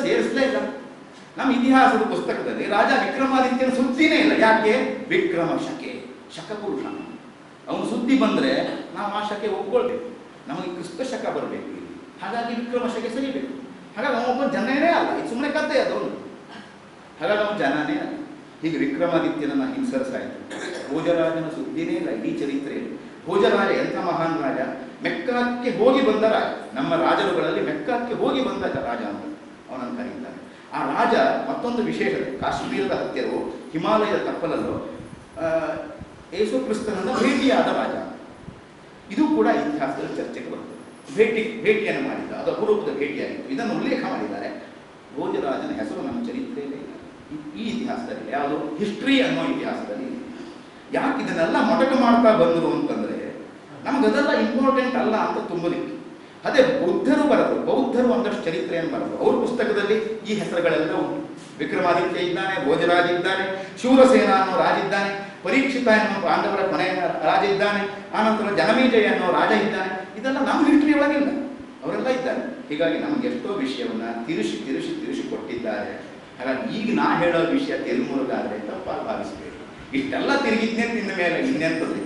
ಸೇರಿಸಲೇ ಇಲ್ಲ ನಮ್ಮ ಇತಿಹಾಸದ ಪುಸ್ತಕದಲ್ಲಿ ರಾಜ ವಿಕ್ರಮಾದಿತ್ಯನ ಸುದ್ದಿನೇ ಇಲ್ಲ ಯಾಕೆ ವಿಕ್ರಮ ಶಕೆ ಶಕಪುರುಷ ಅವನು ಸುದ್ದಿ ಬಂದ್ರೆ ನಾವು ಆ ಶಕೆ ಒಪ್ಕೊಳ್ಬೇಕು ನಮಗೆ ಕ್ರಿಸ್ತ ಶಕ ಬರಬೇಕು ಇಲ್ಲಿ ಹಾಗಾಗಿ ವಿಕ್ರಮ ಶಕೆ ಸರಿಬೇಕು ಹಾಗಾಗಿ ಅವನೊಬ್ಬ ಜನನೇ ಅಲ್ಲ ಇದು ಸುಮ್ಮನೆ ಕತೆ ಅದವನು ಹಾಗಾಗಿ ಅವನು ಜನನೇ ಅಲ್ಲ ಹೀಗೆ ವಿಕ್ರಮಾದಿತ್ಯನನ್ನ ಹಿಂಸರಿಸಾಯಿತು ಭೋಜರಾಜನ ಸುದ್ದಿನೇ ಇಲ್ಲ ಇಡೀ ಚರಿತ್ರೆಯಲ್ಲಿ ಭೋಜರಾಜ ಎಂಥ ಮಹಾನ್ ರಾಜ ಮೆಕ್ಕಕ್ಕೆ ಹೋಗಿ ಬಂದ ರಾಜ ನಮ್ಮ ರಾಜರುಗಳಲ್ಲಿ ಮೆಕ್ಕಕ್ಕೆ ಹೋಗಿ ಬಂದ ರಾಜ ಅಂತ ಅವನನ್ನು ಕರೀತಾರೆ ಆ ರಾಜ ಮತ್ತೊಂದು ವಿಶೇಷತೆ ಕಾಶ್ಮೀರದ ಹತ್ತಿರವೋ ಹಿಮಾಲಯದ ತಪ್ಪಲಲ್ಲೋ ಆ, ಯೇಸು ಕ್ರಿಸ್ತನನ್ನ ಭೇಟಿಯಾದ ರಾಜ ಇದು ಕೂಡ ಇತಿಹಾಸದಲ್ಲಿ ಚರ್ಚೆಗೆ ಬರ್ತದೆ ಭೇಟಿ ಭೇಟಿಯನ್ನು ಮಾಡಿದ ಅದು ಅಪರೂಪದ ಭೇಟಿಯಾಗಿತ್ತು ಇದನ್ನು ಉಲ್ಲೇಖ ಮಾಡಿದ್ದಾರೆ ಭೋಜರಾಜನ ಹೆಸರು ನಮ್ಮ ಚರಿತ್ರೆಯಲ್ಲೇ ಇಲ್ಲ ಈ- ಈ ಇತಿಹಾಸದಲ್ಲಿ ಇಲ್ಲ. ಯಾವುದು ಹಿಸ್ಟ್ರಿ ಅನ್ನೋ ಇತಿಹಾಸದಲ್ಲಿ ಇಲ್ಲ. ಯಾಕೆ ಇದನ್ನೆಲ್ಲ ಮೊಟಕು ಮಾಡ್ತಾ ಬಂದರು ಅಂತಂದ್ರೆ ನಮಗದೆಲ್ಲ ಇಂಪಾರ್ಟೆಂಟ್ ಅಲ್ಲ ಅಂತ ತುಂಬಲಿಕ್ಕೆ ಅದೇ ಬುದ್ಧರು ಬರೆದು ಬೌದ್ಧರು ಒಂದಷ್ಟು ಚರಿತ್ರೆಯನ್ನು ಬರೆದು ಅವ್ರ ಪುಸ್ತಕದಲ್ಲಿ ಈ ಹೆಸರುಗಳೆಲ್ಲ ಉಂಟು ವಿಕ್ರಮಾದಿತ್ಯ ಇದ್ದಾನೆ ಭೋಜರಾಜ ಇದ್ದಾನೆ ಶೂರಸೇನ ಅನ್ನೋ ರಾಜ ಇದ್ದಾನೆ ಪರೀಕ್ಷಿತ ಎನ್ನುವ ಪಾಂಡವರ ಕೊನೆಯ ರಾಜ ಇದ್ದಾನೆ ಆನಂತರ ಜನಮೇಜಯ ಅನ್ನೋ ರಾಜ ಇದ್ದಾನೆ ಇದೆಲ್ಲ ನಮ್ಮ ಹಿಸ್ಟ್ರಿ ಒಳಗಿಲ್ಲ ಅವರೆಲ್ಲ ಇದ್ದಾರೆ ಹೀಗಾಗಿ ನಮ್ಗೆ ಎಷ್ಟೋ ವಿಷಯವನ್ನ ತಿರುಸಿ ತಿರುಸಿ ತಿರುಸಿ ಕೊಟ್ಟಿದ್ದಾರೆ ಹಾಗಾಗಿ ಈಗ ನಾ ಹೇಳೋ ವಿಷಯ ತೆಲುಗುಗಾದ್ರೆ ತಪ್ಪಾಗಿ ಭಾವಿಸಬೇಕು ಇಷ್ಟೆಲ್ಲ ತಿರುಗಿದ್ನೇ ತಿಂದ ಮೇಲೆ ಇನ್ನೆಂತದ್ದು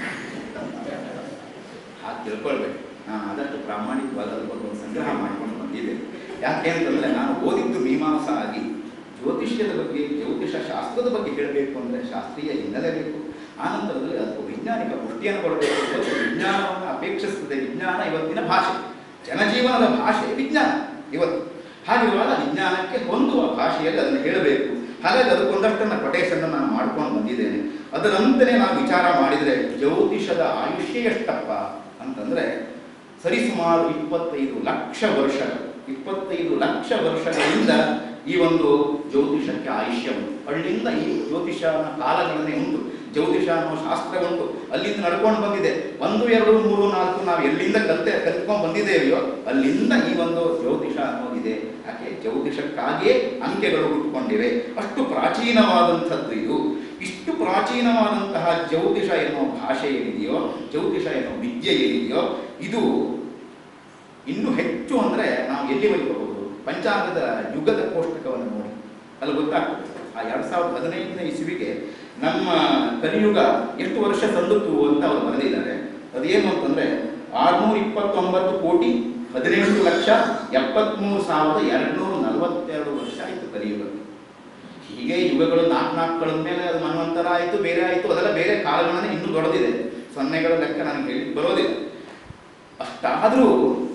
ಹಾಗೆ ತಿಳ್ಕೊಳ್ಬೇಕು ನಾನು ಆದಷ್ಟು ಪ್ರಾಮಾಣಿಕವಾದ ಅದ್ರ ಬಗ್ಗೆ ಒಂದು ಸಂಗ್ರಹ ಮಾಡ್ಕೊಂಡು ಬಂದಿದ್ದೆ ಯಾಕೆ ಅಂತಂದ್ರೆ ನಾನು ಓದಿದ್ದು ಮೀಮಾಂಸ ಆಗಿ ಜ್ಯೋತಿಷ್ಯದ ಬಗ್ಗೆ ಜ್ಯೋತಿಷ ಶಾಸ್ತ್ರದ ಬಗ್ಗೆ ಹೇಳಬೇಕು ಅಂದರೆ ಶಾಸ್ತ್ರೀಯ ಹಿನ್ನೆಲೆ ಬೇಕು ಆನಂತರದಲ್ಲಿ ಅದಕ್ಕೆ ವೈಜ್ಞಾನಿಕ ಪುಷ್ಟಿಯನ್ನು ಕೊಡಬೇಕು ಇವತ್ತು ವಿಜ್ಞಾನವನ್ನು ಅಪೇಕ್ಷಿಸ್ತದೆ ವಿಜ್ಞಾನ ಇವತ್ತಿನ ಭಾಷೆ ಜನಜೀವನದ ಭಾಷೆ ವಿಜ್ಞಾನ ಇವತ್ತು ಹಾಗಿರುವಾಗ ವಿಜ್ಞಾನಕ್ಕೆ ಹೊಂದುವ ಭಾಷೆಯಲ್ಲಿ ಅದನ್ನು ಹೇಳಬೇಕು ಹಾಗಾಗಿ ಅದಕ್ಕೊಂದಷ್ಟನ್ನು ಕೊಟೇಶನ್ ನಾನು ಮಾಡ್ಕೊಂಡು ಬಂದಿದ್ದೇನೆ ಅದರಂತೆಯೇ ನಾವು ವಿಚಾರ ಮಾಡಿದರೆ ಜ್ಯೋತಿಷದ ಆಯುಷ್ಯ ಎಷ್ಟಪ್ಪ ಅಂತಂದ್ರೆ ಸರಿಸುಮಾರು ಇಪ್ಪತ್ತೈದು ಲಕ್ಷ ವರ್ಷಗಳು ಇಪ್ಪತ್ತೈದು ಲಕ್ಷ ವರ್ಷಗಳಿಂದ ಈ ಒಂದು ಜ್ಯೋತಿಷಕ್ಕೆ ಆಯುಷ್ಯ ಉಂಟು ಅಲ್ಲಿಂದ ಈ ಜ್ಯೋತಿಷನ ಕಾಲಗಣನೆ ಉಂಟು ಜ್ಯೋತಿಷ ಅನ್ನೋ ಶಾಸ್ತ್ರ ಉಂಟು ಅಲ್ಲಿಂದ ನಡ್ಕೊಂಡು ಬಂದಿದೆ ಒಂದು ಎರಡು ಮೂರು ನಾಲ್ಕು ನಾವು ಎಲ್ಲಿಂದ ಕಲ್ತೆ ಕಲ್ತ್ಕೊಂಡು ಬಂದಿದ್ದೇವೆಯೋ ಅಲ್ಲಿಂದ ಈ ಒಂದು ಜ್ಯೋತಿಷ ಅನ್ನೋದಿದೆ ಯಾಕೆ ಜ್ಯೋತಿಷಕ್ಕಾಗಿಯೇ ಅಂಕೆಗಳು ಹುಟ್ಟುಕೊಂಡಿವೆ ಅಷ್ಟು ಪ್ರಾಚೀನವಾದಂಥದ್ದು ಇದು ಇಷ್ಟು ಪ್ರಾಚೀನವಾದಂತಹ ಜ್ಯೋತಿಷ ಎನ್ನುವ ಭಾಷೆ ಏನಿದೆಯೋ ಜ್ಯೋತಿಷ ಎನ್ನುವ ವಿದ್ಯೆ ಏನಿದೆಯೋ ಇದು ಇನ್ನು ಹೆಚ್ಚು ಅಂದರೆ ನಾವು ಎಲ್ಲಿವರೆಗೆ ಹೋಗೋದು ಪಂಚಾಂಗದ ಯುಗದ ಕೋಷ್ಟಕವನ್ನು ನೋಡಿ ಅಲ್ಲಿ ಗೊತ್ತಾಗ್ತದೆ ಆ ಎರಡ್ ಸಾವಿರದ ಹದಿನೈದನೇ ಇಸುವಿಗೆ ನಮ್ಮ ಕಲಿಯುಗ ಎಷ್ಟು ವರ್ಷ ತಂದಿತ್ತು ಅಂತ ಅವರು ಬರೆದಿದ್ದಾರೆ ಅದೇನು ಅಂತಂದ್ರೆ ಆರ್ನೂರ ಇಪ್ಪತ್ತೊಂಬತ್ತು ಕೋಟಿ ಹದಿನೆಂಟು ಲಕ್ಷ ಎಪ್ಪತ್ಮೂರು ಸಾವಿರದ ಎರಡ್ನೂರ ನಲವತ್ತೆರಡು ವರ್ಷ ಆಯಿತು ಕಲಿಯುಗಕ್ಕೆ ಹೀಗೆ ಯುಗಗಳು ನಾಲ್ಕು ನಾಲ್ಕುಗಳ ಮೇಲೆ ಅದು ಮನ್ವಂತರ ಆಯಿತು ಬೇರೆ ಆಯಿತು ಅದೆಲ್ಲ ಬೇರೆ ಕಾಲಗಳನ್ನೇ ಇನ್ನೂ ದೊಡ್ಡದಿದೆ ಸೊನ್ನೆಗಳ ಲೆಕ್ಕ ನನಗೆ ಹೇಳಿ ಬರೋದಿಲ್ಲ ಅಷ್ಟಾದರೂ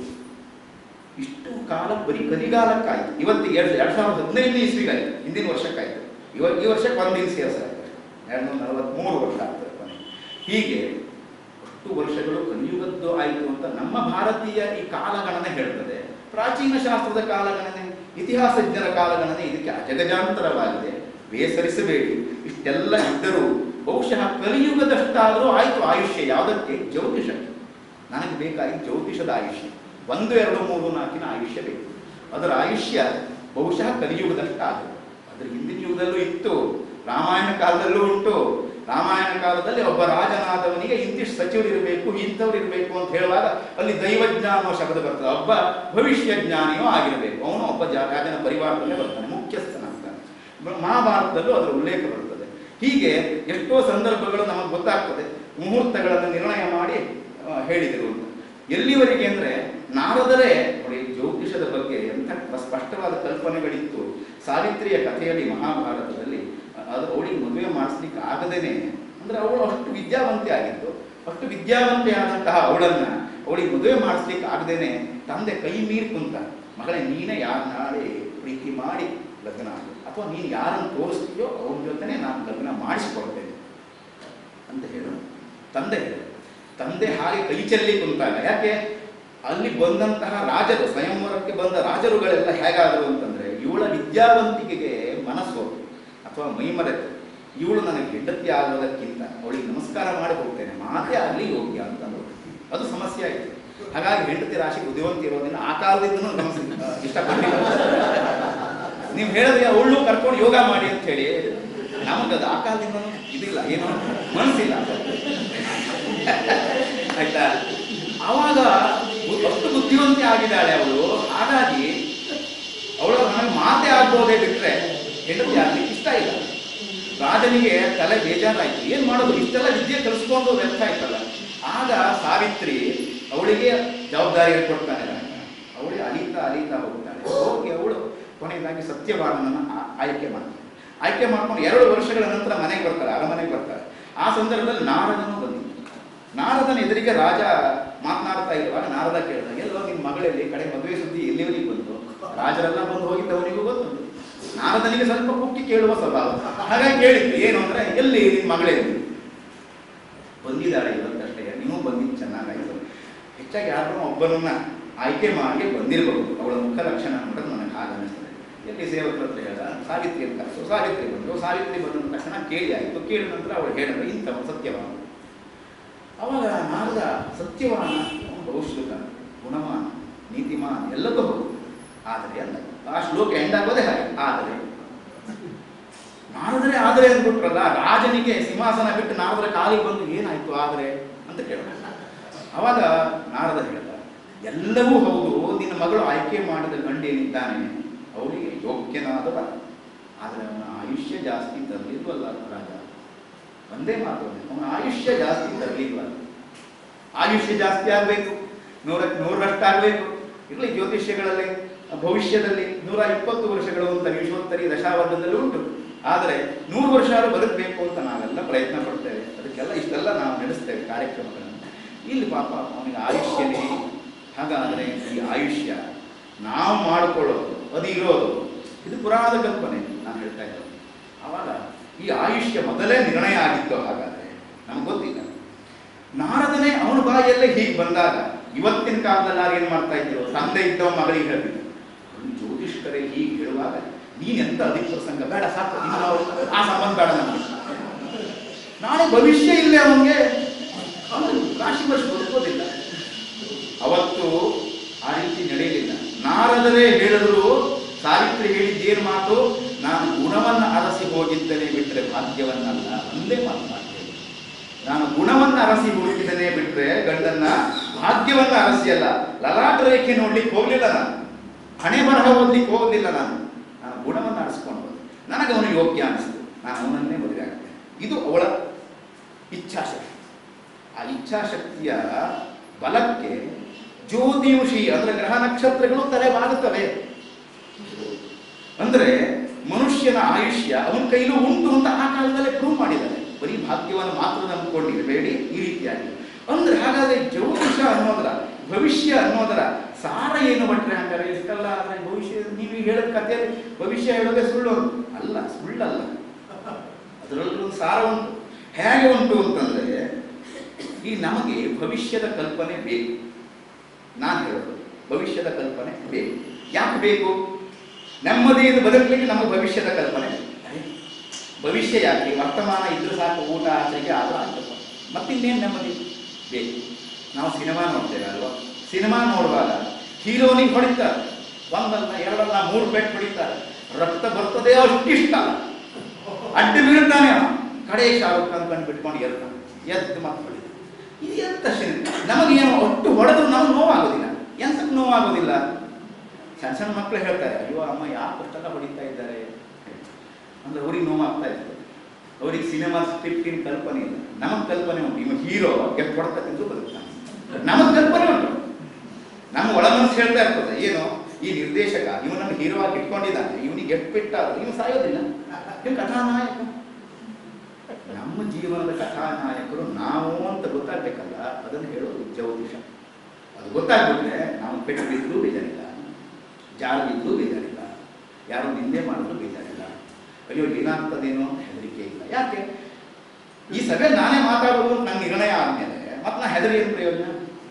ಇಷ್ಟು ಕಾಲ ಬರೀ ಕಲಿಗಾಲಕ್ಕಾಯ್ತು ಇವತ್ತಿಗೆ ಎರಡು ಎರಡು ಸಾವಿರದ ಹದಿನೈದನೇ ಇಸ್ವಿಗಾಯ್ತು ಹಿಂದಿನ ವರ್ಷಕ್ಕಾಯ್ತು ಇವ ಈ ವರ್ಷಕ್ಕೆ ಒಂದು ದಿನ ಸೇರಿಸಾಯ್ತು ಎರಡು ನೂರ ನಲವತ್ತ್ಮೂರು ವರ್ಷ ಆಗ್ತದೆ ಕೊನೆ ಹೀಗೆ ಅಷ್ಟು ವರ್ಷಗಳು ಕಲಿಯುಗದ್ದು ಆಯಿತು ಅಂತ ನಮ್ಮ ಭಾರತೀಯ ಈ ಕಾಲಗಣನೆ ಹೇಳ್ತದೆ ಪ್ರಾಚೀನ ಶಾಸ್ತ್ರದ ಕಾಲಗಣನೆ ಇತಿಹಾಸಜ್ಞರ ಕಾಲಗಣನೆ ಇದಕ್ಕೆ ಅಜಗಜಾಂತರವಾಗಿದೆ ಬೇಸರಿಸಬೇಡಿ ಇಷ್ಟೆಲ್ಲ ಇದ್ದರೂ ಬಹುಶಃ ಕಲಿಯುಗದಷ್ಟಾದರೂ ಆಯಿತು ಆಯುಷ್ಯ ಯಾವುದಕ್ಕೆ ಜ್ಯೋತಿಷಕ್ಕೆ ನನಗೆ ಬೇಕಾಗಿ ಜ್ಯೋತಿಷದ ಆಯುಷ್ಯ ಒಂದು ಎರಡು ಮೂರು ನಾಲ್ಕಿನ ಆಯುಷ್ಯ ಬೇಕು ಅದರ ಆಯುಷ್ಯ ಬಹುಶಃ ಕಲಿಯುಗದಷ್ಟಾಗುತ್ತೆ ಅದ್ರ ಹಿಂದಿನ ಯುಗದಲ್ಲೂ ಇತ್ತು ರಾಮಾಯಣ ಕಾಲದಲ್ಲೂ ಉಂಟು ರಾಮಾಯಣ ಕಾಲದಲ್ಲಿ ಒಬ್ಬ ರಾಜನಾದವನಿಗೆ ಇಂತಿಷ್ಟು ಸಚಿವರು ಇರಬೇಕು ಇಂಥವ್ರು ಇರಬೇಕು ಅಂತ ಹೇಳುವಾಗ ಅಲ್ಲಿ ದೈವಜ್ಞ ಅನ್ನೋ ಶಬ್ದ ಬರ್ತದೆ ಒಬ್ಬ ಭವಿಷ್ಯ ಜ್ಞಾನಿಯೂ ಆಗಿರಬೇಕು ಅವನು ಒಬ್ಬ ಜ- ರಾಜನ ಪರಿವಾರದಲ್ಲೇ ಬರ್ತಾನೆ ಮುಖ್ಯಸ್ಥನಾಗ್ತಾನೆ ಬ- ಮಹಾಭಾರತದಲ್ಲೂ ಅದರ ಉಲ್ಲೇಖ ಬರುತ್ತದೆ ಹೀಗೆ ಎಷ್ಟೋ ಸಂದರ್ಭಗಳು ನಮಗೆ ಗೊತ್ತಾಗ್ತದೆ ಮುಹೂರ್ತಗಳನ್ನು ನಿರ್ಣಯ ಮಾಡಿ ಆ, ಹೇಳಿದರು ಅಂತ ಎಲ್ಲಿವರೆಗೆ ಅಂದ್ರೆ ನಾರದರೇ ನೋಡಿ ಜ್ಯೋತಿಷದ ಬಗ್ಗೆ ಎಂಥ ಸ್ಪಷ್ಟವಾದ ಕಲ್ಪನೆಗಳಿತ್ತು ಸಾವಿತ್ರಿಯ ಕಥೆಯಲ್ಲಿ ಮಹಾಭಾರತದಲ್ಲಿ ಅ- ಅದು ಅವಳಿಗೆ ಮದುವೆ ಮಾಡಿಸ್ಲಿಕ್ಕೆ ಆಗದೇನೆ ಅಂದ್ರೆ ಅವಳು ಅಷ್ಟು ವಿದ್ಯಾವಂತೆ ಆಗಿದ್ದು ಅಷ್ಟು ವಿದ್ಯಾವಂತೆ ಆದಂತಹ ಅವಳನ್ನ ಅವಳಿಗೆ ಮದುವೆ ಮಾಡಿಸ್ಲಿಕ್ಕೆ ಆಗದೇನೆ ತಂದೆ ಕೈ ಮೀರಿ ಕುಂತ ಮಗಳೇ ನೀನೇ ಯಾರು ನಾಳೆ ಪ್ರೀತಿ ಮಾಡಿ ಲಗ್ನ ಆಗು ಅಥವಾ ನೀನು ಯಾರನ್ನು ತೋರಿಸ್ತೀಯೋ ಅವ್ರ ಜೊತೆನೆ ನಾನು ಲಗ್ನ ಮಾಡಿಸಿಕೊಡ್ತೇನೆ ಅಂತ ಹೇಳು ತಂದೆ ಹೇಳು ತಂದೆ ಹಾಗೆ ಕೈ ಚೆಲ್ಲಿ ಕುಂತಾಗ ಯಾಕೆ ಅಲ್ಲಿ ಬಂದಂತಹ ರಾಜರು ಸ್ವಯಂವರಕ್ಕೆ ಬಂದ ರಾಜರುಗಳೆಲ್ಲ ಹೇಗಾದರು ಅಂತಂದ್ರೆ ಇವಳ ವಿದ್ಯಾವಂತಿಕೆಗೆ ಮನಸ್ಸು ಅಥವಾ ಮೈಮರೆತು ಇವಳು ನನಗೆ ಹೆಂಡತಿ ಆಗೋದಕ್ಕಿಂತ ಅವಳಿಗೆ ನಮಸ್ಕಾರ ಮಾಡಿ ಹೋಗ್ತೇನೆ ಮಾತೇ ಆಗಲಿ ಯೋಗ್ಯ ಅಂತ ಅಂದ್ರು. ಅದು ಸಮಸ್ಯೆ ಆಯಿತು ಹಾಗಾಗಿ ಹೆಂಡತಿ ರಾಶಿ ಬುದ್ಧಿವಂತಿ ಇರೋದ್ರಿಂದ ಆ ಕಾಲದಿಂದನೂ ಗಮನಿಸ ಇಷ್ಟಪಟ್ಟಿಲ್ಲ ನೀವು ಹೇಳಿದ್ರೆ ಅವಳು ಕರ್ಕೊಂಡು ಯೋಗ ಮಾಡಿ ಅಂತ ಹೇಳಿ ನಮಗದು ಆ ಕಾಲದಿಂದನೂ ಇದಿಲ್ಲ ಏನು ಮನಸ್ಸಿಲ್ಲ ಆಯ್ತಾ ಆವಾಗ ಬು- ಅಷ್ಟು ಬುದ್ಧಿವಂತೆ ಆಗಿದ್ದಾಳೆ ಅವಳು ಹಾಗಾಗಿ ಅವಳು ನನಗೆ ಆಗ್ಬೋದೇ ಬಿಟ್ರೆ ಹೆಂಡತಿ ಆಗ್ಲಿಕ್ಕೆ ಇಷ್ಟ ಇಲ್ಲ ರಾಜನಿಗೆ ತಲೆ ಬೇಜಾರಾಯ್ತು ಏನ್ ಮಾಡೋದು ಇಷ್ಟೆಲ್ಲ ವಿದ್ಯೆ ಕಲಿಸ್ಕೊಂಡು ವ್ಯರ್ಥ ಆಯ್ತಲ್ಲ ಆಗ ಸಾವಿತ್ರಿ ಅವಳಿಗೆ ಜವಾಬ್ದಾರಿ ಕೊಡ್ತಾನೆ ರಾಜ ಅವಳಿಗೆ ಅಲಿತಾ ಅಲಿತಾ ಹೋಗ್ತಾಳೆ ಹೋಗಿ ಅವಳು ಕೊನೆಯದಾಗಿ ಸತ್ಯವಾನನನ್ನ ಆ- ಆಯ್ಕೆ ಮಾಡ್ತಾಳೆ ಆಯ್ಕೆ ಮಾಡ್ಕೊಂಡು ಎರಡು ವರ್ಷಗಳ ನಂತರ ಮನೆಗೆ ಬರ್ತಾರೆ ಅರಮನೆಗೆ ಬರ್ತಾರೆ ಆ ಸಂದರ್ಭದಲ್ಲಿ ನಾರದನು ಬಂದಿದ್ದ ನಾರದನ ಎದುರಿಗೆ ರಾಜ ಮಾತನಾಡ್ತಾ ಇರುವಾಗ ನಾರದ ಕೇಳಿದ ಎಲ್ಲೋ ನಿನ್ನ ಮಗಳಲ್ಲಿ ಕಡೆ ಮದುವೆ ಸುದ್ದಿ ಎಲ್ಲಿವರೆಗೆ ಬಂತು ರಾಜರೆಲ್ಲ ಬಂದು ಹೋಗಿದ್ದವನಿಗೂ ಗೊತ್ತುಂಟು ನಾರದನಿಗೆ ಸ್ವಲ್ಪ ಕುಕ್ಕಿ ಕೇಳುವ ಸ್ವಭಾವ ಹಾಗಾಗಿ ಕೇಳಿದ್ದು ಏನು ಅಂದ್ರೆ ಎಲ್ಲಿ ನಿನ್ನ ಮಗಳಲ್ಲಿ ಬಂದಿದ್ದಾಳೆ ಇವತ್ತಷ್ಟೇ ನೀವು ಬಂದಿದ್ದು ಚೆನ್ನಾಗಾಯ್ತು ಹೆಚ್ಚಾಗಿ ಯಾರನ್ನೂ ಒಬ್ಬನನ್ನ ಆಯ್ಕೆ ಮಾಡಿ ಬಂದಿರಬಹುದು ಅವಳ ಮುಖ ಲಕ್ಷಣ ನೋಡಿದ್ರೆ ನನಗೆ ಹಾಗೆ ಅನಿಸ್ತದೆ ಎಲ್ಲಿ ಸೇವಕರ ಹತ್ರ ಹೇಳ್ದ ಸಾವಿತ್ರಿ ಅಂತ ಕರೆಸು ಸಾವಿತ್ರಿ ಬಂದು ಸಾವಿತ್ರಿ ಬಂದ ತಕ್ಷಣ ಕೇಳಿ ಆಯಿತು ಕೇಳಿದ ನಂತರ ಅವಳು ಹೇಳಿದ್ರು ಇಂಥವ ಸತ್ಯವಾನ ಅವಾಗ ನಾರದ ಸತ್ಯವಾನ ಅವನು ಬಹುಶ್ರುತ ಗುಣವಾನ ನೀತಿಮಾನ್ ಎಲ್ಲದೂ ಹೌದು ಆದರೆ ಅಲ್ಲ ಆ ಶ್ಲೋಕ ಎಂಡ್ ಆಗೋದೇ ಹಾಗೆ ಆದರೆ ನಾರದರೆ ಆದರೆ ಅಂದ್ಬಿಟ್ರಲ್ಲ ರಾಜನಿಗೆ ಸಿಂಹಾಸನ ಬಿಟ್ಟು ನಾರದರ ಕಾಲಿಗೆ ಬಂದು ಏನಾಯ್ತು ಆದರೆ ಅಂತ ಕೇಳ ಅವಾಗ ನಾರದ ಹೇಳ್ದ ಎಲ್ಲವೂ ಹೌದು ನಿನ್ನ ಮಗಳು ಆಯ್ಕೆ ಮಾಡಿದ ಗಂಡೇನಿದ್ದಾನೆ ಅವರಿಗೆ ಯೋಗ್ಯನಾದವ ಆದರೆ ಅವನ ಆಯುಷ್ಯ ಜಾಸ್ತಿ ತರಲಿಲ್ವಲ್ಲ ರಾಜ ಒಂದೇ ಮಾತು ಅವನ ಆಯುಷ್ಯ ಜಾಸ್ತಿ ತರಲಿಲ್ವಲ್ಲ ಆಯುಷ್ಯ ಜಾಸ್ತಿ ಆಗಬೇಕು ನೂರಕ್ಕೆ ನೂರರಷ್ಟಾಗಬೇಕು ಇರಲಿ ಜ್ಯೋತಿಷ್ಯಗಳಲ್ಲಿ ಭವಿಷ್ಯದಲ್ಲಿ ನೂರ ಇಪ್ಪತ್ತು ವರ್ಷಗಳು ಅಂತ ವಿಶ್ವೋತ್ತರಿ ದಶಾವರ್ಗದಲ್ಲಿ ಉಂಟು ಆದರೆ ನೂರು ವರ್ಷ ಆದ್ರೂ ಬದುಕಬೇಕು ಅಂತ ನಾವೆಲ್ಲ ಪ್ರಯತ್ನ ಪಡ್ತೇವೆ ಅದಕ್ಕೆಲ್ಲ ಇಷ್ಟೆಲ್ಲ ನಾವು ನಡೆಸ್ತೇವೆ ಕಾರ್ಯಕ್ರಮಗಳನ್ನು ಇಲ್ಲಿ ಪಾಪ ಅವನಿಗೆ ಆಯುಷ್ಯನೇ ಹಾಗಾದರೆ ಈ ಆಯುಷ್ಯ ನಾವು ಮಾಡಿಕೊಳ್ಳೋದು ಅದು ಇರೋದು ಇದು ಪುರಾಣದ ಕಲ್ಪನೆ ನಾನು ಹೇಳ್ತಾ ಇರೋದು ಆವಾಗ ಈ ಆಯುಷ್ಯ ಮೊದಲೇ ನಿರ್ಣಯ ಆಗಿತ್ತು ಹಾಗಾದ್ರೆ ನಮ್ಗೆ ಗೊತ್ತಿಲ್ಲ ನಾರದನೇ ಅವನ ಬಾಯಲ್ಲೇ ಹೀಗೆ ಬಂದಾಗ ಇವತ್ತಿನ ಕಾಲದಲ್ಲಿ ಯಾರು ಏನ್ ಮಾಡ್ತಾ ಇದ್ರು ತಂದೆ ಇದ್ದವ ಮಗಳಿಗೆ ಹೇಳ್ತಿದ್ರು ಅವ್ನು ಜ್ಯೋತಿಷ್ಕರೇ ಹೀಗೆ ಹೇಳುವಾಗ ನೀನ್ ಎಂತ ಅಧಿಕ ಪ್ರಸಂಗ ಬೇಡ ಸಾಕು ಇನ್ನು ಅವ್ರು ಆ ಸಂಬಂಧ ಬೇಡ ನಮಗೆ ನಾಳೆ ಭವಿಷ್ಯ ಇಲ್ಲೇ ಅವನಿಗೆ ಅವನು ರಾಶಿ ವರ್ಷ ಬದುಕೋದಿಲ್ಲ ಅವತ್ತು ಆ ರೀತಿ ನಡೆಯಲಿಲ್ಲ ನಾರದರೇ ಹೇಳಿದ್ರು ಸಾವಿತ್ರಿ ಹೇಳಿದ್ದೇನು ಮಾತು ನಾನು ಗುಣವನ್ನ ಅರಸಿ ಹೋಗಿದ್ದೇನೆ ಬಿಟ್ಟರೆ ಭಾಗ್ಯವನ್ನಲ್ಲ ಒಂದೇ ಮಾತು ಭಾಗ್ಯ ನಾನು ಗುಣವನ್ನ ಅರಸಿ ಹುಡುಕಿದನೇ ಬಿಟ್ರೆ ಗಂಡನ್ನ ಭಾಗ್ಯವನ್ನ ಅರಸಿ ಅಲ್ಲ ಲಲಾಟ ರೇಖೆ ನೋಡ್ಲಿಕ್ಕೆ ಹೋಗ್ಲಿಲ್ಲ ನಾನು ಹಣೆ ಬರಹ ಓದ್ಲಿಕ್ಕೆ ಹೋಗಲಿಲ್ಲ ನಾನು ನಾನು ಗುಣವನ್ನ ಅರಸ್ಕೊಂಡು ಹೋದೆ ನನಗೆ ಅವನು ಯೋಗ್ಯ ಅನಿಸ್ತು ನಾನು ಅವನನ್ನೇ ಮದುವೆ ಆಗ್ತೇನೆ ಇದು ಅವಳ ಇಚ್ಛಾಶಕ್ತಿ ಆ ಇಚ್ಛಾಶಕ್ತಿಯ ಬಲಕ್ಕೆ ಜ್ಯೋತಿಯುಷಿ ಅಂದ್ರೆ ಗ್ರಹ ನಕ್ಷತ್ರಗಳು ತಲೆ ಬಾಗುತ್ತವೆ ಅಂದ್ರೆ ಮನುಷ್ಯನ ಆಯುಷ್ಯ ಅವನ ಕೈಲೂ ಉಂಟು ಅಂತ ಆ ಕಾಲದಲ್ಲೇ ಪ್ರೂವ್ ಮಾಡಿದ್ದಾರೆ ಬರೀ ಭಾಗ್ಯವನ್ನು ಮಾತ್ರ ನಂಬಿಕೊಂಡಿರಬೇಡಿ ಈ ರೀತಿಯಾಗಿ ಅಂದ್ರೆ ಹಾಗಾದ್ರೆ ಜ್ಯೋತಿಷ ಅನ್ನೋದರ ಭವಿಷ್ಯ ಅನ್ನೋದರ ಸಾರ ಏನು ಭಟ್ರೆ ಹಂಗಾರೆ ಇಷ್ಟಲ್ಲ ಅಂದ್ರೆ ಭವಿಷ್ಯ ನೀವು ಹೇಳಿದ ಕಥೆಯಲ್ಲಿ ಭವಿಷ್ಯ ಹೇಳೋದೇ ಸುಳ್ಳು ಅಲ್ಲ ಸುಳ್ಳಲ್ಲ ಅದರಲ್ಲೂ ಒಂದು ಸಾರ ಉಂಟು ಹೇಗೆ ಉಂಟು ಅಂತಂದ್ರೆ ಈ ನಮಗೆ ಭವಿಷ್ಯದ ಕಲ್ಪನೆ ಬೇಕು ನಾನು ಹೇಳೋದು ಭವಿಷ್ಯದ ಕಲ್ಪನೆ ಬೇಕು ಯಾಕೆ ಬೇಕು ನೆಮ್ಮದಿಯಿಂದ ಬದುಕಲಿಕ್ಕೆ ನಮಗೆ ಭವಿಷ್ಯದ ಕಲ್ಪನೆ ಬೇಕು. ಅರೆ, ಭವಿಷ್ಯ ಯಾಕೆ ವರ್ತಮಾನ ಇದ್ರೆ ಸಾಕು ಊಟ ಆಚರಿಗೆ ಆದ್ರೂ ಆಗ್ತದೆ ಮತ್ತಿನ್ನೇನು ನೆಮ್ಮದಿ ಬೇಕು ನಾವು ಸಿನಿಮಾ ನೋಡ್ತೇವೆ ಅಲ್ವಾ ಸಿನಿಮಾ ನೋಡುವಾಗ ಹೀರೋನಿಗೆ ಹೊಡಿತಾರೆ ಒಂದಲ್ಲ ಎರಡಲ್ಲ ಮೂರು ಪೇಟ್ ಹೊಡಿತಾರೆ ರಕ್ತ ಬರ್ತದೆ ಅಷ್ಟಿಷ್ಟ ಅಡ್ಡ ಬೀಳ್ತಾನೆ ಅವ ಕಡೆ ಶಾರುಖ್ ಖಾನ್ ಕಂಡು ಬಿಟ್ಕೊಂಡು ಎರ್ತಾನೆ ಎದ್ದು ಮತ್ತೆ ಹೊಡಿತಾನೆ ಇದು ಎಂತ ಸಿನಿಮಾ ನಮಗೇನು ಒಟ್ಟು ಹೊಡೆದ್ರು ನಮ್ಗೆ ನೋವಾಗೋದಿಲ್ಲ ಎಂತಕ್ಕೆ ನೋವಾಗೋದಿಲ್ಲ ಸಣ್ಣ ಸಣ್ಣ ಮಕ್ಕಳು ಹೇಳ್ತಾರೆ ಅಯ್ಯೋ ಅಮ್ಮ ಯಾಕೆ ಅಷ್ಟೆಲ್ಲ ಹೊಡಿತಾ ಇದ್ದಾರೆ ಅಂದ್ರೆ ಅವ್ರಿಗೆ ನೋವಾಗ್ತಾ ಇರ್ತದೆ ಅವ್ರಿಗೆ ಸಿನಿಮಾ ಸ್ಕ್ರಿಪ್ಟಿನ ಕಲ್ಪನೆ ಇಲ್ಲ ನಮಗೆ ಕಲ್ಪನೆ ಉಂಟು ಇವ ಹೀರೋ ಎಷ್ಟು ಹೊಡ್ತಾ ತಿಂದು ಬದುಕ್ತಾನೆ ನಮಗೆ ಕಲ್ಪನೆ ಉಂಟು ನಮ್ಮ ಒಳ ಮನಸ್ಸು ಹೇಳ್ತಾ ಇರ್ತದೆ ಏನು ಈ ನಿರ್ದೇಶಕ ಇವನನ್ನು ಹೀರೋ ಆಗಿ ಇಟ್ಕೊಂಡಿದ್ದಾನೆ ಇವನಿಗೆ ಎಷ್ಟು ಬಿಟ್ಟಾದ್ರು ಇವನು ಸಾಯೋದಿಲ್ಲ ಇವ್ ಕಥಾನಾಯಕ ನಮ್ಮ ಜೀವನದ ಕಥಾನಾಯಕರು ನಾವು ಅಂತ ಗೊತ್ತಾಗ್ಬೇಕಲ್ಲ ಅದನ್ನು ಹೇಳೋದು ಜ್ಯೋತಿಷ ಅದು ಗೊತ್ತಾಗ್ಬಿಟ್ರೆ ನಾವು ಪೆಟ್ಟು ಬಿದ್ದು ಬೇಜಾರಿಲ್ಲ ಜಾರು ಬಿದ್ದು ಬೇಜಾರಿಲ್ಲ ಯಾರು ನಿಂದೆ ಮಾಡಿದ್ರು ಬೇಜಾರಿಲ್ಲ ಅಯ್ಯೋ ಏನಾಗ್ತದೇನೋ ಹೆದರಿಕೆ ಇಲ್ಲ ಯಾಕೆ ಈ ಸಭೆ ನಾನೇ ಮಾತಾಡೋದು ನನ್ನ ನಿರ್ಣಯ ಆದ್ಮೇಲೆ ಮತ್ತೆ ನಾ ಹೆದರಿ ಏನು ಪ್ರಯೋಜನ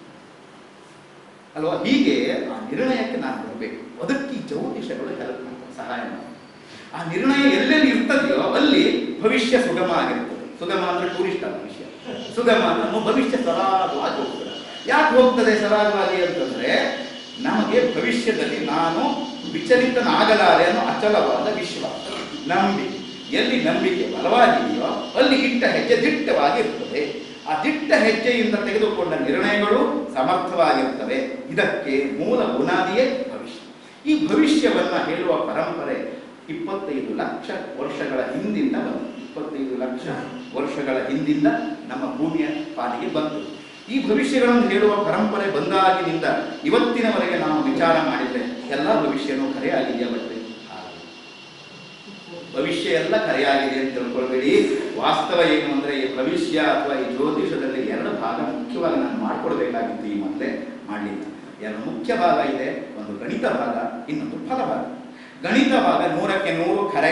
ಅಲ್ವಾ ಹೀಗೆ ಆ ನಿರ್ಣಯಕ್ಕೆ ನಾನು ಬರಬೇಕು ಅದಕ್ಕೆ ಈ ಜ್ಯೋತಿಷಗಳು ಹೆಲ್ಪ್ ಮಾಡ್ತಾರೆ ಸಹಾಯ ಮಾಡ್ತಾರೆ ಆ ನಿರ್ಣಯ ಎಲ್ಲೆಲ್ಲಿ ಇರ್ತದೆಯೋ ಅಲ್ಲಿ ಭವಿಷ್ಯ ಸುಗಮ ಆಗಿರ್ತದೆ ಸುಗಮ ಅಂದ್ರೆ ಟೂರಿಸ್ಟ್ ಅಲ್ಲ ವಿಷಯ ಸುಗಮ ಅಂದ್ರೆ ನಮ್ಮ ಭವಿಷ್ಯ ಸರಾಗವಾಗಿ ಹೋಗ್ತದೆ ಯಾಕೆ ಹೋಗ್ತದೆ ಸರಾಗವಾಗಿ ಅಂತಂದ್ರೆ ನಮಗೆ ಭವಿಷ್ಯದಲ್ಲಿ ನಾನು ವಿಚಲಿತನಾಗಲಾರೆ ಅನ್ನೋ ಅಚಲವಾದ ವಿಶ್ವಾಸ ನಂಬಿಕೆ ಎಲ್ಲಿ ನಂಬಿಕೆ ಬಲವಾಗಿದೆಯೋ ಅಲ್ಲಿ ಇಟ್ಟ ಹೆಜ್ಜೆ ದಿಟ್ಟವಾಗಿ ಇರ್ತದೆ ಆ ದಿಟ್ಟ ಹೆಜ್ಜೆಯಿಂದ ತೆಗೆದುಕೊಂಡ ನಿರ್ಣಯಗಳು ಸಮರ್ಥವಾಗಿರ್ತವೆ ಇದಕ್ಕೆ ಮೂಲ ಬುನಾದಿಯೇ ಭವಿಷ್ಯ ಈ ಭವಿಷ್ಯವನ್ನ ಹೇಳುವ ಪರಂಪರೆ ಇಪ್ಪತ್ತೈದು ಲಕ್ಷ ವರ್ಷಗಳ ಹಿಂದಿಂದ ಬಂತು ಇಪ್ಪತ್ತೈದು ಲಕ್ಷ ವರ್ಷಗಳ ಹಿಂದಿಂದ ನಮ್ಮ ಭೂಮಿಯ ಪಾಲಿಗೆ ಬಂತು ಈ ಭವಿಷ್ಯಗಳನ್ನು ಹೇಳುವ ಪರಂಪರೆ ಬಂದಾಗಿನಿಂದ ಇವತ್ತಿನವರೆಗೆ ನಾವು ವಿಚಾರ ಮಾಡಿದ್ರೆ ಎಲ್ಲ ಭವಿಷ್ಯನೂ ಕರೆಯಾಗಿದೆಯಾ ಬಟ್ಟೆ ಭವಿಷ್ಯ ಎಲ್ಲ ಕರೆಯಾಗಿದೆ ಅಂತ ತಿಳ್ಕೊಳ್ಬೇಡಿ ವಾಸ್ತವ ಏನು ಅಂದ್ರೆ ಈ ಭವಿಷ್ಯ ಅಥವಾ ಈ ಜ್ಯೋತಿಷದಲ್ಲಿ ಎರಡು ಭಾಗ ಮುಖ್ಯವಾಗಿ ನಾನು ಮಾಡ್ಕೊಡ್ಬೇಕಾಗಿತ್ತು ಈ ಮೊದಲೇ ಮಾಡಲಿಲ್ಲ ಎರಡು ಮುಖ್ಯ ಭಾಗ ಇದೆ ಒಂದು ಗಣಿತ ಭಾಗ ಇನ್ನೊಂದು ಫಲಭಾಗ ಗಣಿತ ಭಾಗ ನೂರಕ್ಕೆ ನೂರು ಕರೆ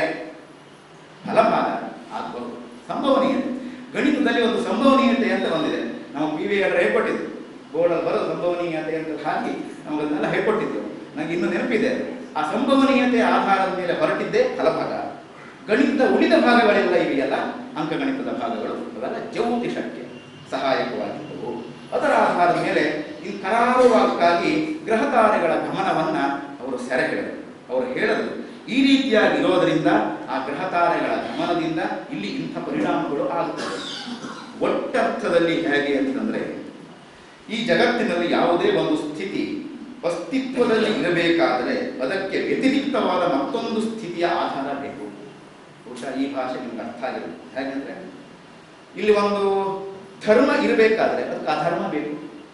ಫಲಭಾಗ ಆಗ್ಬಹುದು ಸಂಭವನೀಯತೆ ಗಣಿತದಲ್ಲಿ ಒಂದು ಸಂಭವನೀಯತೆ ಅಂತ ಬಂದಿದೆ ನಾವು ಪಿ ವಿ ಹೇಳ್ಕೊಟ್ಟಿದ್ದು ಬೋರ್ಡಲ್ಲಿ ಬರೋ ಸಂಭವನೀಯತೆ ಅಂತ ಹಾಕಿ ನಮಗನ್ನೆಲ್ಲ ಹೇಳ್ಕೊಟ್ಟಿದ್ದು ನನಗೆ ಇನ್ನೂ ನೆನಪಿದೆ ಆ ಸಂಭವನೀಯತೆ ಆಧಾರದ ಮೇಲೆ ಹೊರಟಿದ್ದೇ ಫಲಭಾಗ ಗಣಿತದ ಉಳಿದ ಭಾಗಗಳೆಲ್ಲ ಇವೆಯಲ್ಲ ಅಂಕಗಣಿತದ ಭಾಗಗಳು ಅವೆಲ್ಲ ಜ್ಯೋತಿಷಕ್ಕೆ ಸಹಾಯಕವಾಗಿದ್ದವು ಅದರ ಆಧಾರದ ಮೇಲೆ ಈ ಕರಾರುವಾಕ್ಕಾಗಿ ಗ್ರಹ ತಾರೆಗಳ ಗಮನವನ್ನ ಅವರು ಸೆರೆ ಹಿಡಿದರು ಅವರು ಹೇಳಿದ್ರು ಈ ರೀತಿಯಾಗಿ ಇರೋದರಿಂದ ಆ ಗ್ರಹ ತಾರೆಗಳ ಗಮನದಿಂದ ಇಲ್ಲಿ ಇಂಥ ಪರಿಣಾಮಗಳು ಆಗುತ್ತವೆ ಒಟ್ಟರ್ಥದಲ್ಲಿ ಹೇಗೆ ಅಂತಂದ್ರೆ ಈ ಜಗತ್ತಿನಲ್ಲಿ ಯಾವುದೇ ಒಂದು ಸ್ಥಿತಿ ಅಸ್ತಿತ್ವದಲ್ಲಿ ಇರಬೇಕಾದರೆ ಅದಕ್ಕೆ ವ್ಯತಿರಿಕ್ತವಾದ ಮತ್ತೊಂದು ಸ್ಥಿತಿಯ ಆಧಾರ ಬೇಕು ಬಹುಶಃ ಈ ಭಾಷೆ ನಿಮ್ಗೆ ಅರ್ಥ ಆಗಿರುತ್ತೆ ಹೇಗೆಂದ್ರೆ ಇಲ್ಲಿ ಒಂದು ಧರ್ಮ ಇರಬೇಕಾದ್ರೆ ಅದಕ್ಕೆ ಅಧರ್ಮ ಬೇಕು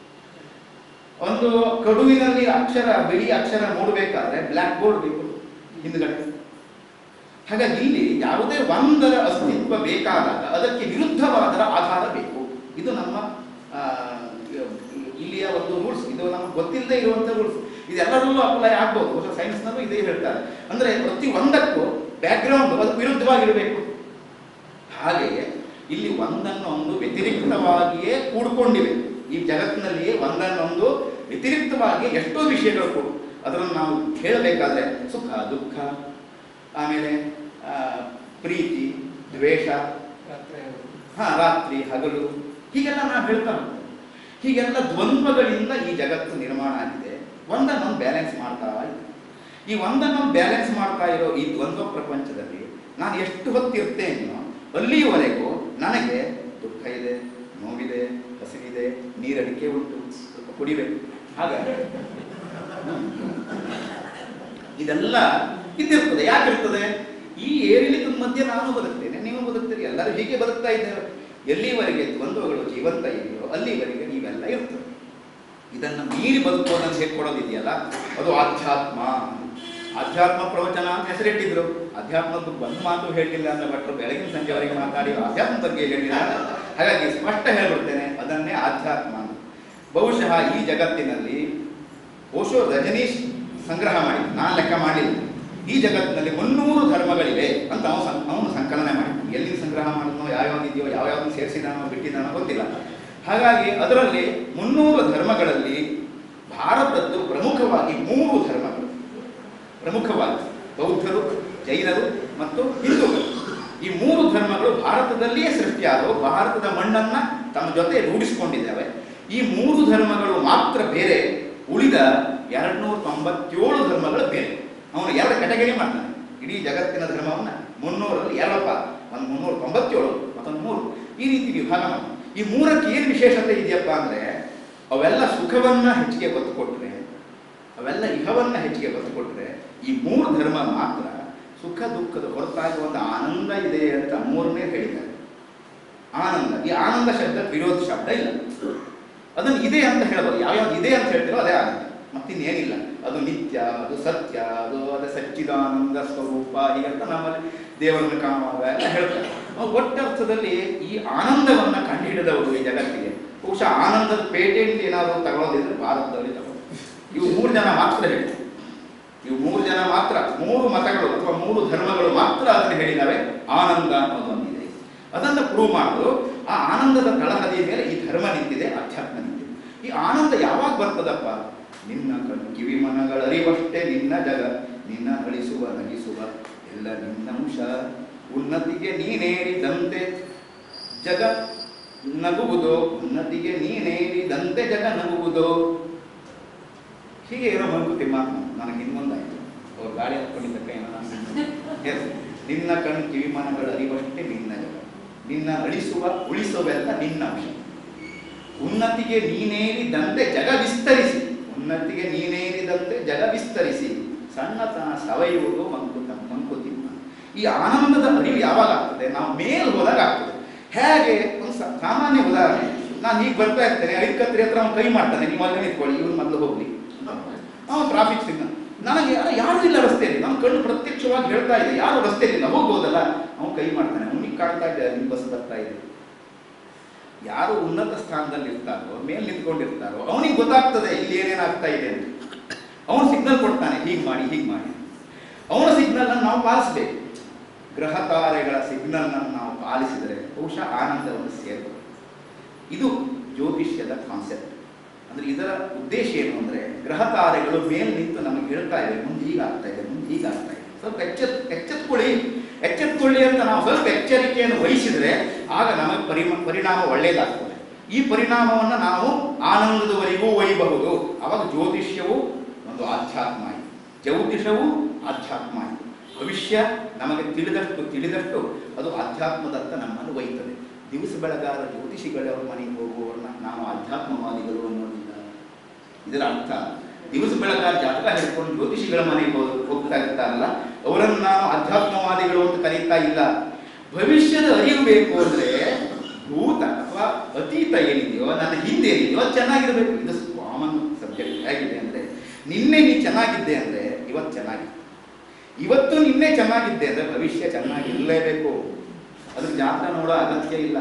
ಒಂದು ಕಡುವಿನಲ್ಲಿ ಅಕ್ಷರ ಬಿಳಿ ಅಕ್ಷರ ಮೂಡಬೇಕಾದ್ರೆ ಬ್ಲ್ಯಾಕ್ ಬೋರ್ಡ್ ಬೇಕು ಹಿಂದ್ಗಡೆ ಹಾಗಾಗಿ ಇಲ್ಲಿ ಯಾವುದೇ ಒಂದರ ಅಸ್ತಿತ್ವ ಬೇಕಾದಾಗ ಅದಕ್ಕೆ ವಿರುದ್ಧವಾದರ ಆಧಾರ ಬೇಕು ಇದು ನಮ್ಮ ಆ, ಇಲ್ಲಿಯ ಒಂದು ರೂಲ್ಸ್ ಇದು ನಮ್ಗೆ ಗೊತ್ತಿಲ್ಲದೆ ಇರುವಂತ ರೂಲ್ಸ್ ಇದೆಲ್ಲರಲ್ಲೂ ಅಪ್ಲೈ ಆಗ್ಬೋದು ಬಹುಶಃ ಸೈನ್ಸ್ನಲ್ಲೂ ಇದೇ ಹೇಳ್ತಾರೆ ಅಂದ್ರೆ ಪ್ರತಿ ಒಂದಕ್ಕೂ ಬ್ಯಾಕ್ಗ್ರೌಂಡ್ ಅದಕ್ಕೆ ವಿರುದ್ಧವಾಗಿರಬೇಕು ಹಾಗೆಯೇ ಇಲ್ಲಿ ಒಂದನ್ನೊಂದು ವ್ಯತಿರಿಕ್ತವಾಗಿಯೇ ಕೂಡ್ಕೊಂಡಿವೆ ಈ ಜಗತ್ತಿನಲ್ಲಿಯೇ ಒಂದನ್ನೊಂದು ವ್ಯತಿರಿಕ್ತವಾಗಿ ಎಷ್ಟೋ ವಿಷಯಗಳು ಕೂಡ ಅದನ್ನು ನಾವು ಹೇಳಬೇಕಾದ್ರೆ ಸುಖ ದುಃಖ ಆಮೇಲೆ ಆ, ಪ್ರೀತಿ ದ್ವೇಷ ಹಾ ರಾತ್ರಿ ಹಗಲು ಹೀಗೆಲ್ಲ ನಾವು ಹೇಳ್ತಾ ಹೋಗ್ತೇವೆ ಹೀಗೆಲ್ಲ ದ್ವಂದ್ವಗಳಿಂದ ಈ ಜಗತ್ತು ನಿರ್ಮಾಣ ಆಗಿದೆ ಒಂದನ್ನೊಂದು ಬ್ಯಾಲೆನ್ಸ್ ಮಾಡ್ತಾ ಇದೆ ಈ ಒಂದನ್ನೊಂದು ಬ್ಯಾಲೆನ್ಸ್ ಮಾಡ್ತಾ ಇರೋ ಈ ದ್ವಂದ್ವ ಪ್ರಪಂಚದಲ್ಲಿ ನಾನು ಎಷ್ಟು ಹೊತ್ತಿರ್ತೇನೋ ಅಲ್ಲಿಯವರೆಗೂ ನನಗೆ ದುಃಖ ಇದೆ ನೋವಿದೆ ಹಸಿವಿದೆ ನೀರಡಿಕೆ ಉಂಟು ಸ್ವಲ್ಪ ಕುಡಿಬೇಕು ಹಾಗೆ ಹ್ಮ್. ಇದೆಲ್ಲ ಇದ್ದಿರ್ತದೆ ಯಾಕಿರ್ತದೆ ಈ ಏರಿಳಿತದ ಮಧ್ಯೆ ನಾನು ಬದುಕ್ತೇನೆ ನೀವು ಬದುಕ್ತೀರಿ ಎಲ್ಲರೂ ಹೀಗೆ ಬದುಕ್ತಾ ಇದ್ದೇವೆ ಎಲ್ಲಿವರೆಗೆ ದ್ವಂದ್ವಗಳು ಜೀವಂತ ಇದೆಯೋ ಅಲ್ಲಿವರೆಗೆ ನೀವೆಲ್ಲ ಇರ್ತದೆ ಇದನ್ನು ಮೀರಿ ಬದುಕೋದನ್ನು ಹೇಳ್ಕೊಡೋದಿದೆಯಲ್ಲ ಅದು ಆಧ್ಯಾತ್ಮ ಆಧ್ಯಾತ್ಮ ಪ್ರವಚನ ಅಂತ ಹೆಸರಿಟ್ಟಿದ್ರು ಅಧ್ಯಾತ್ಮದ ಒಂದು ಮಾತು ಹೇಳಿಲ್ಲ ಅಂದ್ರೆ ಭಟ್ರು ಬೆಳಗಿನ ಸಂಜೆವರೆಗೆ ಮಾತಾಡಿ ಆಧ್ಯಾತ್ಮ ಬಗ್ಗೆ ಹೇಳಿಲ್ಲ ಹಾಗಾಗಿ ಸ್ಪಷ್ಟ ಹೇಳ್ಬಿಡ್ತೇನೆ ಅದನ್ನೇ ಆಧ್ಯಾತ್ಮ ಅಂತ ಬಹುಶಃ ಈ ಜಗತ್ತಿನಲ್ಲಿ ಓಶೋ ರಜನೀಶ್ ಸಂಗ್ರಹ ಮಾಡಿ ನಾನು ಲೆಕ್ಕ ಮಾಡಲಿಲ್ಲ ಈ ಜಗತ್ತಿನಲ್ಲಿ ಮುನ್ನೂರು ಧರ್ಮಗಳಿವೆ ಅಂತ ಅವನು ಸಂ- ಅವನು ಸಂಕಲನ ಮಾಡಿ ಎಲ್ಲಿ ಸಂಗ್ರಹ ಮಾಡಿದ್ನೋ ಯಾವ್ಯಾವ್ದಿದೆಯೋ ಯಾವ್ಯಾವ್ದು ಸೇರಿಸಿದಾನೋ ಬಿಟ್ಟಿದ್ದಾನೋ ಗೊತ್ತಿಲ್ಲ ಹಾಗಾಗಿ ಅದರಲ್ಲಿ ಮುನ್ನೂರು ಧರ್ಮಗಳಲ್ಲಿ ಭಾರತದ್ದು ಪ್ರಮುಖವಾಗಿ ಮೂರು ಧರ್ಮಗಳು ಪ್ರಮುಖವಾಗಿ ಬೌದ್ಧರು ಜೈನರು ಮತ್ತು ಹಿಂದೂಗಳು ಈ ಮೂರು ಧರ್ಮಗಳು ಭಾರತದಲ್ಲಿಯೇ ಸೃಷ್ಟಿಯಾದವು ಭಾರತದ ಮಣ್ಣನ್ನ ತಮ್ಮ ಜೊತೆ ರೂಢಿಸಿಕೊಂಡಿದ್ದಾವೆ ಈ ಮೂರು ಧರ್ಮಗಳು ಮಾತ್ರ ಬೇರೆ ಉಳಿದ ಎರಡ್ನೂರ ತೊಂಬತ್ತೇಳು ಧರ್ಮಗಳು ಬೇರೆ ಅವನು ಎರಡು ಕೆಟಗರಿ ಮಾಡ್ತಾನೆ ಇಡೀ ಜಗತ್ತಿನ ಧರ್ಮವನ್ನ ಮುನ್ನೂರಲ್ಲಿ ಎರಡಪ್ಪ ಒಂದು ಮುನ್ನೂರ ತೊಂಬತ್ತೇಳು ಮತ್ತೊಂದು ಮೂರು ಈ ರೀತಿ ವಿಭಾಗ ಮಾಡ್ತಾನೆ ಈ ಮೂರಕ್ಕೆ ಏನು ವಿಶೇಷತೆ ಇದೆಯಪ್ಪ ಅಂದ್ರೆ ಅವೆಲ್ಲ ಸುಖವನ್ನ ಹೆಚ್ಚಿಗೆ ಒತ್ತು ಕೊಟ್ರೆ ಅವೆಲ್ಲ ಇಹವನ್ನ ಹೆಚ್ಚಿಗೆ ಒತ್ತು ಕೊಟ್ರೆ ಈ ಮೂರು ಧರ್ಮ ಮಾತ್ರ ಸುಖ ದುಃಖದ ಹೊರತಾಗಿ ಒಂದು ಆನಂದ ಇದೆ ಅಂತ ಮೂರನೇ ಹೇಳಿದ್ದಾರೆ ಆನಂದ ಈ ಆನಂದ ಶಬ್ದ ವಿರೋಧ ಶಬ್ದ ಇಲ್ಲ ಅದನ್ನು ಇದೆ ಅಂತ ಹೇಳ್ಬೋದು ಯಾವ್ಯಾವ್ದು ಇದೆ ಅಂತ ಹೇಳ್ತೀರೋ ಅದೇ ಆನಂದ ಮತ್ತಿನ್ನೇನಿಲ್ಲ ಅದು ನಿತ್ಯ ಅದು ಸತ್ಯ ಅದು ಅದೇ ಸಚ್ಚಿದಾನಂದ ಸ್ವರೂಪ ಹೀಗಂತ ನಮ್ಮಲ್ಲಿ ದೇವರನ್ನು ಕಾಣುವಾಗ ಎಲ್ಲ ಹೇಳ್ತಾರೆ ಅವು ಒಟ್ಟರ್ಥದಲ್ಲಿ ಈ ಆನಂದವನ್ನ ಕಂಡುಹಿಡಿದವರು ಈ ಜಗತ್ತಿಗೆ ಬಹುಶಃ ಆನಂದದ ಪೇಟೆಂಟ್ ಏನಾದರೂ ತಗೊಳ್ಳೋದಿದ್ರೆ ಭಾರತದಲ್ಲಿ ತಗೊಳ್ಳೋದು ಇವು ಮೂರು ಜನ ಮಾತ್ರ ಹೇಳ್ತಾರೆ ಇವು ಮೂರು ಜನ ಮಾತ್ರ ಮೂರು ಮತಗಳು ಅಥವಾ ಮೂರು ಧರ್ಮಗಳು ಮಾತ್ರ ಅದನ್ನು ಹೇಳಿದಾವೆ ಆನಂದ ಅನ್ನೋದೊಂದಿದೆ ಅದನ್ನು ಪ್ರೂವ್ ಮಾಡಲು ಆ ಆನಂದದ ತಳಹದಿಯ ಮೇಲೆ ಈ ಧರ್ಮ ನಿಂತಿದೆ ಅಧ್ಯಾತ್ಮ ನಿಂತಿದೆ ಈ ಆನಂದ ಯಾವಾಗ ಬರ್ತದಪ್ಪ ನಿನ್ನ ಕಣ್ಣು ಕಿವಿ ಮನಗಳರಿವಷ್ಟೇ ನಿನ್ನ ಜಗ ನಿನ್ನ ನಳಿಸುವ ನಗಿಸುವ ಎಲ್ಲ ನಿನ್ನ ಅಂಶ ಉನ್ನತಿಗೆ ನೀನೇರಿದಂತೆ ಜಗ ನಗುವುದೋ ಉನ್ನತಿಗೆ ನೀನೇರಿದಂತೆ ಜಗ ನಗುವುದೋ ಹೀಗೆ ಇರೋ ಮಂಕುತಿಮ್ಮ ನನಗೆ ಇನ್ನೊಂದಾಯ್ತು ಅವ್ರು ಗಾಳಿ ಹಾಕೊಂಡಿದ್ದಕ್ಕೆ ಏನೋ ನಾನು Yes. ನಿನ್ನ ಕಣ್ಣು ಕಿವಿಮಾನಗಳ ಅರಿವಷ್ಟೇ ನಿನ್ನ ಜಗ ನಿನ್ನ ಅಳಿಸುವ ಉಳಿಸುವೆಲ್ಲ ನಿನ್ನ ಅಂಶ ಉನ್ನತಿಗೆ ನೀನೇರಿದಂತೆ ಜಗ ವಿಸ್ತರಿಸಿ ಉನ್ನತಿಗೆ ನೀನೇರಿದಂತೆ ಜಗ ವಿಸ್ತರಿಸಿ ಸಣ್ಣತನ ಸವೆಯುವುದು ಮಂಕುತ ಮಂಕುತಿಮ್ಮ ಈ ಆನಂದದ ಅರಿವು ಯಾವಾಗ ಆಗ್ತದೆ ನಾವು ಮೇಲ್ ಹೋದಾಗ ಆಗ್ತದೆ ಹೇಗೆ ಒಂದು ಸ- ಸಾಮಾನ್ಯ ಉದಾಹರಣೆ ನಾನು ಈಗ ಬರ್ತಾ ಇರ್ತೇನೆ ಐದು ಕತ್ರಿ ಹತ್ರ ಅವ್ನು ಕೈ ಮಾಡ್ತಾನೆ ನೀವು ಅಲ್ಲೇ ನಿಂತ್ಕೊಳ್ಳಿ ಇವ್ನು ಮೊದಲು ಹೋಗ್ಲಿ ಅವನು ಟ್ರಾಫಿಕ್ ಸಿಗ್ನಲ್ ನನಗೆ ಯಾರು- ಯಾರೂ ಇಲ್ಲ ರಸ್ತೆಯಲ್ಲಿ ನಮ್ಮ ಕಣ್ಣು ಪ್ರತ್ಯಕ್ಷವಾಗಿ ಹೇಳ್ತಾ ಇದೆ ಯಾರು ರಸ್ತೆಯಲ್ಲಿಲ್ಲ ಹೋಗ್ಬೋದಲ್ಲ ಅವನು ಕೈ ಮಾಡ್ತಾನೆ ಅವನಿಗೆ ಕಾಣ್ತಾ ಇದೆ ನಿಮ್ಮ ಬಸ್ ಬರ್ತಾ ಇದೆ ಯಾರು ಉನ್ನತ ಸ್ಥಾನದಲ್ಲಿ ಇರ್ತಾರೋ ಮೇಲೆ ನಿಂತ್ಕೊಂಡಿರ್ತಾರೋ ಅವನಿಗೆ ಗೊತ್ತಾಗ್ತದೆ ಇಲ್ಲಿ ಏನೇನಾಗ್ತಾ ಇದೆ ಅಂತ ಅವನು ಸಿಗ್ನಲ್ ಕೊಡ್ತಾನೆ ಹೀಗೆ ಮಾಡಿ ಹೀಗೆ ಮಾಡಿ ಅವನ ಸಿಗ್ನಲ್ ನಾವು ಪಾಲಿಸಬೇಕು ಗ್ರಹ ತಾರೆಗಳ ಸಿಗ್ನಲ್ ನಾವು ಪಾಲಿಸಿದರೆ ಬಹುಶಃ ಆನಂದವನ್ನು ಸೇರ್ತದೆ ಇದು ಜ್ಯೋತಿಷ್ಯದ ಕಾನ್ಸೆಪ್ಟ್ ಅಂದ್ರೆ ಇದರ ಉದ್ದೇಶ ಏನು ಅಂದ್ರೆ ಗ್ರಹ ತಾರೆಗಳು ಮೇಲ್ ನಿಂತು ನಮಗೆ ಹೇಳ್ತಾ ಇದೆ ಮುಂದೆ ಹೀಗಾಗ್ತಾ ಇದೆ ಮುಂದೆ ಹೀಗಾಗ್ತಾ ಇದೆ ಸ್ವಲ್ಪ ಎಚ್ಚೆತ್ ಎಚ್ಚೆತ್ಕೊಳ್ಳಿ ಎಚ್ಚೆತ್ಕೊಳ್ಳಿ ಅಂತ ನಾವು ಸ್ವಲ್ಪ ಎಚ್ಚರಿಕೆಯನ್ನು ವಹಿಸಿದ್ರೆ ಆಗ ನಮಗೆ ಪರಿಮ ಪರಿಣಾಮ ಒಳ್ಳೆಯದಾಗ್ತದೆ ಈ ಪರಿಣಾಮವನ್ನು ನಾವು ಆನಂದದವರೆಗೂ ಒಯ್ಯಬಹುದು ಅವಾಗ ಜ್ಯೋತಿಷ್ಯವು ಒಂದು ಆಧ್ಯಾತ್ಮ ಆಯಿತು ಜ್ಯೋತಿಷವು ಆಧ್ಯಾತ್ಮ ಆಯಿತು ಭವಿಷ್ಯ ನಮಗೆ ತಿಳಿದಷ್ಟು ತಿಳಿದಷ್ಟು ಅದು ಆಧ್ಯಾತ್ಮದತ್ತ ನಮ್ಮನ್ನು ಒಯ್ತದೆ ದಿವಸ ಬೆಳಗಾದ ಜ್ಯೋತಿಷಿಗಳವರ ಮನೆಗೆ ಹೋಗುವವರನ್ನ ನಾವು ಆಧ್ಯಾತ್ಮವಾದಿಗಳು ಅನ್ನೋದಿಲ್ಲ ಇದರ ಅರ್ಥ ದಿವಸ ಬೆಳಗಾದ ಜಾತಕ ಹಿಡ್ಕೊಂಡು ಜ್ಯೋತಿಷಿಗಳ ಮನೆಗೆ ಹೋಗ್- ಹೋಗ್ತಾ ಇರ್ತಾರಲ್ಲ ಅವರನ್ನು ನಾನು ಆಧ್ಯಾತ್ಮವಾದಿಗಳು ಅಂತ ಕರೀತಾ ಇಲ್ಲ ಭವಿಷ್ಯದ ಅರಿವು ಬೇಕು ಅಂದ್ರೆ ಭೂತ ಅಥವಾ ಅತೀತ ಏನಿದೆಯೋ ನನ್ನ ಹಿಂದೆ ಏನಿದೆಯೋ ಅದು ಚೆನ್ನಾಗಿರಬೇಕು ಇದು ಕಾಮನ್ ಸಬ್ಜೆಕ್ಟ್ ಹೇಗಿದೆ ಅಂದ್ರೆ ನಿನ್ನೆ ನೀ ಚೆನ್ನಾಗಿದ್ದೆ ಅಂದ್ರೆ ಇವತ್ತು ಚೆನ್ನಾಗಿದೆ ಇವತ್ತು ನಿನ್ನೆ ಚೆನ್ನಾಗಿದ್ದೆ ಅಂದ್ರೆ ಭವಿಷ್ಯ ಚೆನ್ನಾಗಿರಲೇಬೇಕು ಅದ್ರ ಜಾತಕ ನೋಡೋ ಅಗತ್ಯ ಇಲ್ಲ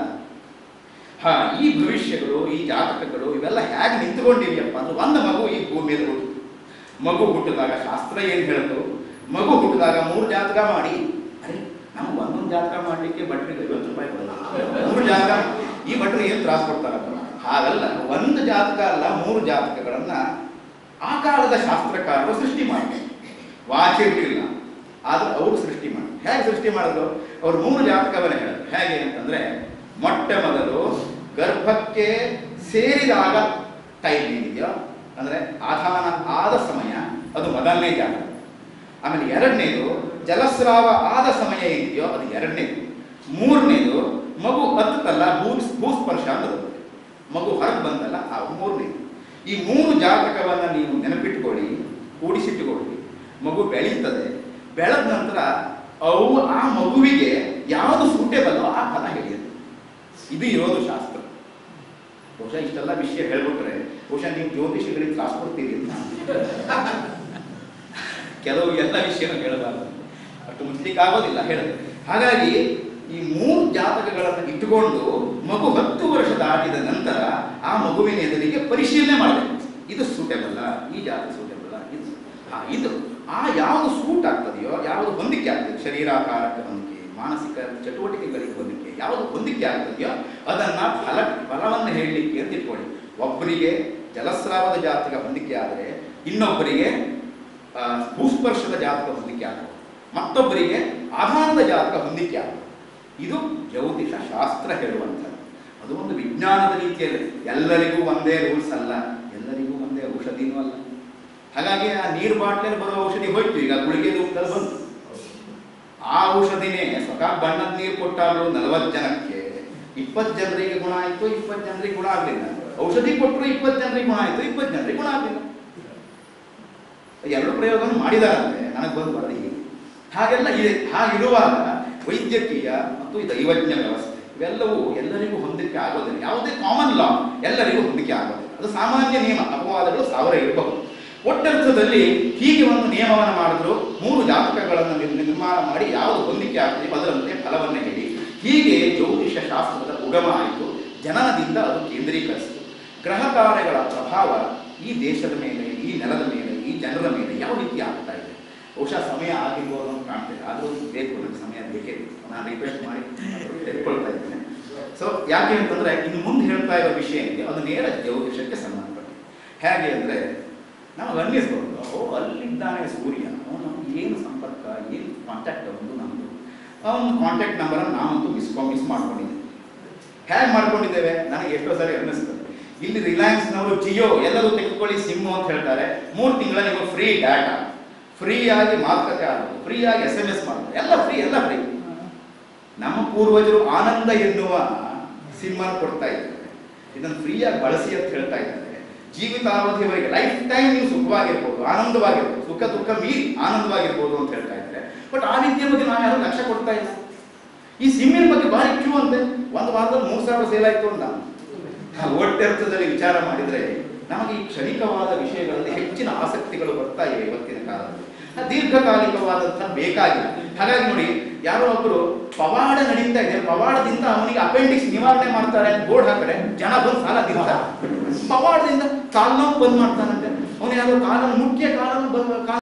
ಹಾ ಈ ಭವಿಷ್ಯಗಳು ಈ ಜಾತಕಗಳು ಇವೆಲ್ಲ ಹೇಗೆ ನಿಂತ್ಕೊಂಡಿವೆಯಪ್ಪ ಅಂದ್ರೆ ಒಂದು ಮಗು ಈ ಭೂಮಿಯಲ್ಲಿ ಹುಟ್ಟಿತು ಮಗು ಹುಟ್ಟಿದಾಗ ಶಾಸ್ತ್ರ ಏನು ಹೇಳ್ತು ಮಗು ಹುಟ್ಟಿದಾಗ ಮೂರು ಜಾತಕ ಮಾಡಿ ಅರೆ ನಮ್ಗೆ ಒಂದೊಂದು ಜಾತಕ ಮಾಡಲಿಕ್ಕೆ ಭಟ್ರಿಗೆ ಐವತ್ತು ರೂಪಾಯಿ ಕೊಡೋದು ಮೂರು ಜಾತಕ ಈ ಭಟ್ರು ಏನು ತ್ರಾಸ ಕೊಡ್ತಾರಪ್ಪ ಹಾಗಲ್ಲ ಒಂದು ಜಾತಕ ಅಲ್ಲ ಮೂರು ಜಾತಕಗಳನ್ನ ಆ ಕಾಲದ ಶಾಸ್ತ್ರಕಾರರು ಸೃಷ್ಟಿ ಮಾಡಿ ವಾಚಿರ್ಲಿಲ್ಲ ಆದ್ರೆ ಅವರು ಸೃಷ್ಟಿ ಮಾಡಿ ಹೇಗೆ ಸೃಷ್ಟಿ ಮಾಡಿದ್ರು ಅವ್ರು ಮೂರು ಜಾತಕವನ್ನ ಹೇಳಿದ್ರು ಹೇಗೆ ಅಂತಂದ್ರೆ ಮೊಟ್ಟ ಮೊದಲು ಗರ್ಭಕ್ಕೆ ಸೇರಿದಾಗ ಟೈಮ್ ಏನಿದೆಯೋ ಅಂದ್ರೆ ಆಧಾನ ಆದ ಸಮಯ ಅದು ಮೊದಲನೇ ಜಾತಕ ಆಮೇಲೆ ಎರಡನೇದು ಜಲಸ್ರಾವ ಆದ ಸಮಯ ಏನಿದೆಯೋ ಅದು ಎರಡನೇದು ಮೂರನೇದು ಮಗು ಹತ್ತಲ್ಲ ಭೂ ಭೂಸ್ಪರ್ಶ ಅಂತ ಬರುತ್ತೆ ಮಗು ಹೊರಗೆ ಬಂದಲ್ಲ ಆ ಮೂರನೇದು ಈ ಮೂರು ಜಾತಕವನ್ನ ನೀವು ನೆನಪಿಟ್ಕೊಳ್ಳಿ ಕೂಡಿಸಿಟ್ಟುಕೊಳ್ಳಿ ಮಗು ಬೆಳೀತದೆ ಬೆಳೆದ ನಂತರ ಅವು ಆ ಮಗುವಿಗೆ ಯಾವುದು ಸೂಟೇಬಲ್ಲೋ ಆ ಫಲ ಹೇಳಿರುತ್ತೆ ಇದು ಇರೋದು ಶಾಸ್ತ್ರ ಬಹುಶಃ ಇಷ್ಟೆಲ್ಲ ವಿಷಯ ಹೇಳ್ಬಿಟ್ರೆ ಬಹುಶಃ ನೀವು ಜ್ಯೋತಿಷಿಗಳಿಗೆ ಕ್ಲಾಸ್ ಕೊಡ್ತೀರಿ ಅಂತ ಕೆಲವು ಎಲ್ಲ ವಿಷಯನೂ ಹೇಳಬಾರ್ದು ಅಷ್ಟು ಮುಚ್ಲಿಕ್ಕೆ ಆಗೋದಿಲ್ಲ ಹೇಳಿದ್ರೆ ಹಾಗಾಗಿ ಈ ಮೂರು ಜಾತಕಗಳನ್ನು ಇಟ್ಟುಕೊಂಡು ಮಗು ಹತ್ತು ವರ್ಷ ದಾಟಿದ ನಂತರ ಆ ಮಗುವಿನ ಎದುರಿಗೆ ಪರಿಶೀಲನೆ ಮಾಡಬೇಕು ಇದು ಸೂಟೇಬಲ್ಲ ಈ ಜಾತಿ ಸೂಟೇಬಲ್ಲ ಇದು ಹಾ ಇದು ಆ ಯಾವುದು ಸೂಟ್ ಆಗ್ತದೆಯೋ ಯಾವುದು ಹೊಂದಿಕೆ ಆಗ್ತದೆ ಶರೀರಾಕಾರಕ್ಕೆ ಹೊಂದಿಕೆ ಮಾನಸಿಕ ಚಟುವಟಿಕೆಗಳಿಗೆ ಹೊಂದಿಕೆ ಯಾವುದು ಹೊಂದಿಕೆ ಆಗ್ತದೆಯೋ ಅದನ್ನ ಫಲ ಫಲವನ್ನು ಹೇಳಲಿಕ್ಕೆ ಅಂತ ಇಟ್ಕೊಳ್ಳಿ ಒಬ್ಬರಿಗೆ ಜಲಸ್ರಾವದ ಜಾತಕ ಹೊಂದಿಕೆ ಆದರೆ ಇನ್ನೊಬ್ಬರಿಗೆ ಆ, ಭೂಸ್ಪರ್ಶದ ಜಾತಕ ಹೊಂದಿಕೆ ಆಗಬಹುದು ಮತ್ತೊಬ್ಬರಿಗೆ ಆಧಾರದ ಜಾತಕ ಹೊಂದಿಕೆ ಆಗಬಹುದು ಇದು ಜ್ಯೋತಿಷ ಶಾಸ್ತ್ರ ಹೇಳುವಂಥದ್ದು ಅದು ಒಂದು ವಿಜ್ಞಾನದ ರೀತಿಯಲ್ಲಿ ಎಲ್ಲರಿಗೂ ಒಂದೇ ರೂಲ್ಸ್ ಅಲ್ಲ ಎಲ್ಲರಿಗೂ ಒಂದೇ ಔಷಧಿನೂ ಅಲ್ಲ ಹಾಗಾಗಿ ಆ ನೀರು ಬಾಟ್ಲಲ್ಲಿ ಬರೋ ಔಷಧಿ ಹೋಯ್ತು ಈಗ ಗುಳಿಗೆ ರೂಪದಲ್ಲಿ ಬಂತು ಆ ಔಷಧಿನೇ ಸ್ವತಃ ಬಣ್ಣದ ನೀರು ಕೊಟ್ಟಾದ್ರು ನಲವತ್ತು ಜನಕ್ಕೆ ಇಪ್ಪತ್ತು ಜನರಿಗೆ ಗುಣ ಆಯ್ತು ಇಪ್ಪತ್ತು ಜನರಿಗೆ ಗುಣ ಆಗಲಿಲ್ಲ ಔಷಧಿ ಕೊಟ್ಟರು ಇಪ್ಪತ್ತು ಜನರಿಗೆ ಗುಣ ಆಯ್ತು ಇಪ್ಪತ್ತು ಜನರಿಗೆ ಗುಣ ಆಗಲಿಲ್ಲ ಎರಡು ಪ್ರಯೋಗವನ್ನು ಮಾಡಿದಾರಂತೆ ನನಗೆ ಬಂದು ವರದಿ ಹೀಗೆ ಹಾಗೆಲ್ಲ ಇದೆ ಹಾಗಿರುವಾಗ ವೈದ್ಯಕೀಯ ಮತ್ತು ಈ ದೈವಜ್ಞ ವ್ಯವಸ್ಥೆ ಇವೆಲ್ಲವೂ ಎಲ್ಲರಿಗೂ ಹೊಂದಿಕೆ ಆಗೋದಿಲ್ಲ ಯಾವುದೇ ಕಾಮನ್ ಲಾ ಎಲ್ಲರಿಗೂ ಹೊಂದಿಕೆ ಆಗೋದಿಲ್ಲ ಅದು ಸಾಮಾನ್ಯ ನಿಯಮ ಅಪವಾದಗಳು ಸಾವಿರ ಇರಬಹುದು ಒಟ್ಟರ್ಥದಲ್ಲಿ ಹೀಗೆ ಒಂದು ನಿಯಮವನ್ನು ಮಾಡಿದ್ರು ಮೂರು ಜಾತಕಗಳನ್ನು ನಿರ್- ನಿರ್ಮಾಣ ಮಾಡಿ ಯಾವುದು ಹೊಂದಿಕೆ ಆಗ್ತದೆ ಅದರಂತೆ ಫಲವನ್ನು ಹೇಳಿ ಹೀಗೆ ಜ್ಯೋತಿಷ ಶಾಸ್ತ್ರದ ಉಗಮ ಆಯಿತು ಜನನದಿಂದ ಅದು ಕೇಂದ್ರೀಕರಿಸಿತು ಗ್ರಹ ತಾರೆಗಳ ಪ್ರಭಾವ ಈ ದೇಶದ ಮೇಲೆ ಈ ನೆಲದ ಮೇಲೆ ಈ ಜನರ ಮೇಲೆ ಯಾವ ರೀತಿ ಆಗ್ತಾ ಇದೆ ಬಹುಶಃ ಸಮಯ ಆಗಿರ್ಬೋದು ಅಂತ ಕಾಣ್ತದೆ ಆದರೂ ಬೇಕು ನನಗೆ ಸಮಯ ಬೇಕೇ ಬೇಕು ನಾನು ರಿಕ್ವೆಸ್ಟ್ ಮಾಡಿ ತೆಗೆದುಕೊಳ್ತಾ ಇದ್ದೇನೆ ಸೊ ಯಾಕೆ ಅಂತಂದ್ರೆ ಇನ್ನು ಮುಂದೆ ಹೇಳ್ತಾ ಇರೋ ವಿಷಯ ಏನಿದೆ ಅದು ನೇರ ಜ್ಯೋತಿಷಕ್ಕೆ ಸಂಬಂಧಪಟ್ಟಿದೆ ಹೇಗೆ ಅಂದ್ರೆ ನಾವು ಅನ್ನಿಸ್ಬೋದು ಓ ಅಲ್ಲಿದ್ದಾನೆ ಸೂರ್ಯ ಅವನು ಏನು ಸಂಪರ್ಕ ಏನು ಕಾಂಟ್ಯಾಕ್ಟ್ ಒಂದು ನಮ್ಮದು ಅವನ ಕಾಂಟ್ಯಾಕ್ಟ್ ನಂಬರನ್ನು ನಾವಂತೂ ಮಿಸ್ ಮಿಸ್ ಮಾಡ್ಕೊಂಡಿದ್ದೇವೆ ಹೇಗೆ ಮಾಡ್ಕೊಂಡಿದ್ದೇವೆ ನನಗೆ ಎಷ್ಟೋ ಸಾರಿ ಅನ್ನಿಸ್ತದೆ ಇಲ್ಲಿ ರಿಲಯನ್ಸ್ನವರು ಜಿಯೋ ಎಲ್ಲರೂ ತೆಗೆದುಕೊಳ್ಳಿ ಸಿಮ್ಮು ಅಂತ ಹೇಳ್ತಾರೆ ಮೂರು ತಿಂಗಳ ನಿಮಗೆ ಫ್ರೀ ಡಾಟಾ ಫ್ರೀ ಆಗಿ ಮಾತುಕತೆ ಆಗೋದು ಫ್ರೀ ಆಗಿ ಎಸ್ ಎಂ ಎಸ್ ಮಾಡೋದು ಎಲ್ಲ ಫ್ರೀ ಎಲ್ಲ ಫ್ರೀ ನಮ್ಮ ಪೂರ್ವಜರು ಆನಂದ ಎನ್ನುವ ಸಿಮ್ಮನ್ನು ಕೊಡ್ತಾ ಇದ್ದಾರೆ ಇದನ್ನು ಫ್ರೀಯಾಗಿ ಬಳಸಿ ಅಂತ ಹೇಳ್ತಾ ಇದ್ದಾರೆ ಜೀವಿತಾವಧಿಯವರೆಗೆ ಲೈಫ್ ಟೈಮ್ ನೀವು ಸುಖವಾಗಿರ್ಬೋದು ಆನಂದವಾಗಿರ್ಬೋದು ಸುಖ ದುಃಖ ಮೀರಿ ಆನಂದವಾಗಿರ್ಬೋದು ಅಂತ ಹೇಳ್ತಾ ಇದ್ದಾರೆ ಬಟ್ ಆ ವಿದ್ಯೆ ಬಗ್ಗೆ ನಾವು ಯಾರು ಲಕ್ಷ್ಯ ಕೊಡ್ತಾ ಇಲ್ಲ ಈ ಸಿಮ್ಮಿನ ಬಗ್ಗೆ ಭಾರಿ ಕ್ಯೂ ಅಂತೆ ಒಂದು ವಾರದಲ್ಲಿ ಮೂರು ಸಾವಿರ ಸೇಲ್ ಆಯ್ತು ಅಂತ ನಾವು ಒಟ್ಟರ್ಥದಲ್ಲಿ ವಿಚಾರ ಮಾಡಿದ್ರೆ ನಮಗೆ ಈ ಕ್ಷಣಿಕವಾದ ವಿಷಯಗಳಲ್ಲಿ ಹೆಚ್ಚಿನ ಆಸಕ್ತಿಗಳು ಬರ್ತಾ ಇವೆ ಇವತ್ತಿನ ಕಾಲದಲ್ಲಿ ಆ ದೀರ್ಘಕಾಲಿಕವಾದಂತಹ ಬೇಕಾಗಿಲ್ಲ ಹಾಗಾಗಿ ನೋಡಿ ಯಾರೋ ಒಬ್ಬರು ಪವಾಡ ನಡೀತಾ ಇದೆ ಪವಾಡದಿಂದ ಅವನಿಗೆ ಅಪೆಂಡಿಕ್ಸ್ ನಿವಾರಣೆ ಮಾಡ್ತಾರೆ ಅಂತ ಬೋರ್ಡ್ ಹಾಕಿದ್ರೆ ಜನ ಬಂದು ಸಾಲ ತಿಂತಾರೆ ಪವಾಡದಿಂದ ಕಾಲ್ ನೋವು ಬಂದ್ ಮಾಡ್ತಾನಂತೆ ಅವನು ಯಾರೋ ಕಾಲನ್ನು ಮುಖ್ಯ ಕಾಲನ್ನು ಬಂದ್